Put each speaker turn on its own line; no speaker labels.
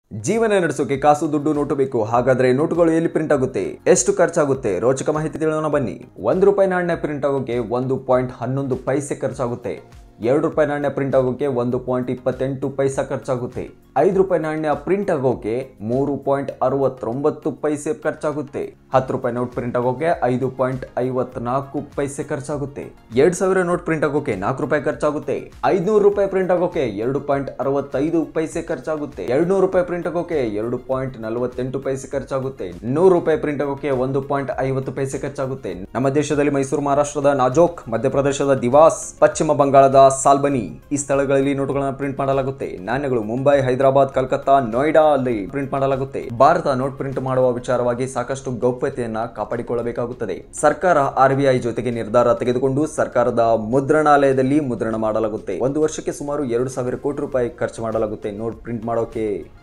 ಜೀವನ ನಡೆಸೋಕೆ ಕಾಸು ದುಡ್ಡು ನೋಟು ಬೇಕು ಹಾಗಾದ್ರೆ ನೋಟುಗಳು ಎಲ್ಲಿ ಪ್ರಿಂಟ್ ಆಗುತ್ತೆ ಎಷ್ಟು ಖರ್ಚಾಗುತ್ತೆ ರೋಚಕ ಮಾಹಿತಿ ತಿಳಿಯೋಣ ಬನ್ನಿ ಒಂದು ರೂಪಾಯಿ ನಾಣ್ಯ ಪ್ರಿಂಟ್ ಆಗೋಕೆ ಒಂದು ಪಾಯಿಂಟ್ ಹನ್ನೊಂದು ಪೈಸೆ ಖರ್ಚಾಗುತ್ತೆ ಎರಡು ರೂಪಾಯಿ ನಾಣ್ಯ ಪ್ರಿಂಟ್ ಆಗೋಕೆ ಒಂದು ಪಾಯಿಂಟ್ ಇಪ್ಪತ್ತೆಂಟು ಪೈಸಾ ಖರ್ಚಾಗುತ್ತೆ ಐದು ರೂಪಾಯಿ ನಾಣ್ಯ ಪ್ರಿಂಟ್ ಆಗೋಕೆ ಮೂರು ಪಾಯಿಂಟ್ ಅರವತ್ತೊಂಬತ್ತು ಪೈಸೆ ಖರ್ಚಾಗುತ್ತೆ ಹತ್ತು ರೂಪಾಯಿ ನೋಟ್ ಪ್ರಿಂಟ್ ಆಗೋಕೆ ಐದು ಪಾಯಿಂಟ್ ಐವತ್ನಾಲ್ಕು ಪೈಸೆ ಖರ್ಚಾಗುತ್ತೆ ಎರಡ್ ಸಾವಿರ ನೋಟ್ ಪ್ರಿಂಟ್ ಆಗೋಕೆ ನಾಲ್ಕು ರೂಪಾಯಿ ಖರ್ಚಾಗುತ್ತೆ ಐದ್ನೂರು ರೂಪಾಯಿ ಪ್ರಿಂಟ್ ಆಗೋಕೆ ಎರಡು ಪಾಯಿಂಟ್ ಅರವತ್ತೈದು ಪೈಸೆ ಖರ್ಚಾಗುತ್ತೆ ಎರಡು ನೂರು ರೂಪಾಯಿ ಪ್ರಿಂಟ್ ಆಗೋಕೆ ಎರಡು ಪಾಯಿಂಟ್ ನಲವತ್ತೆಂಟು ಪೈಸೆ ಖರ್ಚಾಗುತ್ತೆ ನೂರು ರೂಪಾಯಿ ಪ್ರಿಂಟ್ ಆಗೋಕೆ ಒಂದು ಪಾಯಿಂಟ್ ಐವತ್ತು ಪೈಸೆ ಖರ್ಚಾಗುತ್ತೆ ನಮ್ಮ ದೇಶದಲ್ಲಿ ಮೈಸೂರು ಮಹಾರಾಷ್ಟ್ರದ ನಾಜೋಕ್ ಮಧ್ಯಪ್ರದೇಶದ ದಿವಾಸ್ ಪಶ್ಚಿಮ ಬಂಗಾಳದ ಸಾಲ್ಬನಿ ಈ ಸ್ಥಳಗಳಲ್ಲಿ ನೋಟುಗಳನ್ನು ಪ್ರಿಂಟ್ ಮಾಡಲಾಗುತ್ತೆ ನಾಣ್ಯಗಳು ಮುಂಬೈ ಹೈದರಾಬಾದ್ ಕಲ್ಕತ್ತಾ ನೋಯ್ಡಾ ಅಲ್ಲಿ ಪ್ರಿಂಟ್ ಮಾಡಲಾಗುತ್ತೆ ಭಾರತ ನೋಟ್ ಪ್ರಿಂಟ್ ಮಾಡುವ ವಿಚಾರವಾಗಿ ಸಾಕಷ್ಟು ಗೌಪ್ಯತೆಯನ್ನ ಕಾಪಾಡಿಕೊಳ್ಳಬೇಕಾಗುತ್ತದೆ ಸರ್ಕಾರ ಆರ್ಬಿಐ ಜೊತೆಗೆ ನಿರ್ಧಾರ ತೆಗೆದುಕೊಂಡು ಸರ್ಕಾರದ ಮುದ್ರಣಾಲಯದಲ್ಲಿ ಮುದ್ರಣ ಮಾಡಲಾಗುತ್ತೆ ಒಂದು ವರ್ಷಕ್ಕೆ ಸುಮಾರು ಎರಡು ಸಾವಿರ ಕೋಟಿ ರೂಪಾಯಿ ಖರ್ಚು ಮಾಡಲಾಗುತ್ತೆ ನೋಟ್ ಪ್ರಿಂಟ್ ಮಾಡೋಕೆ